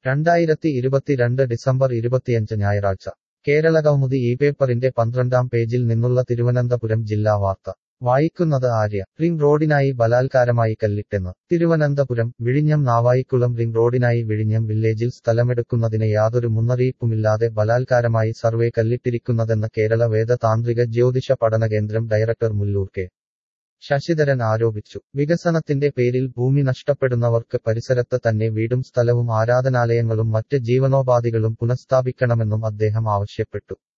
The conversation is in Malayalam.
രണ്ടായിരത്തി ഇരുപത്തിരണ്ട് ഡിസംബർ ഇരുപത്തിയഞ്ച് ഞായറാഴ്ച കേരളകൗമുദി ഈ പേപ്പറിന്റെ പന്ത്രണ്ടാം പേജിൽ നിന്നുള്ള തിരുവനന്തപുരം ജില്ലാ വാർത്ത വായിക്കുന്നത് ആര്യ റിംഗ് റോഡിനായി ബലാത്കാരമായി കല്ലിട്ടെന്ന് തിരുവനന്തപുരം വിഴിഞ്ഞം നാവായിക്കുളം റിംഗ് റോഡിനായി വിഴിഞ്ഞം വില്ലേജിൽ സ്ഥലമെടുക്കുന്നതിന് യാതൊരു മുന്നറിയിപ്പുമില്ലാതെ ബലാത്കാരമായി സർവേ കല്ലിട്ടിരിക്കുന്നതെന്ന് കേരള വേദ താന്ത്രിക ജ്യോതിഷ പഠന കേന്ദ്രം ഡയറക്ടർ മുല്ലൂർ കെ ശശിധരൻ ആരോപിച്ചു വികസനത്തിന്റെ പേരിൽ ഭൂമി നഷ്ടപ്പെടുന്നവർക്ക് പരിസരത്ത് തന്നെ വീടും സ്ഥലവും ആരാധനാലയങ്ങളും മറ്റ് ജീവനോപാധികളും പുനഃസ്ഥാപിക്കണമെന്നും അദ്ദേഹം ആവശ്യപ്പെട്ടു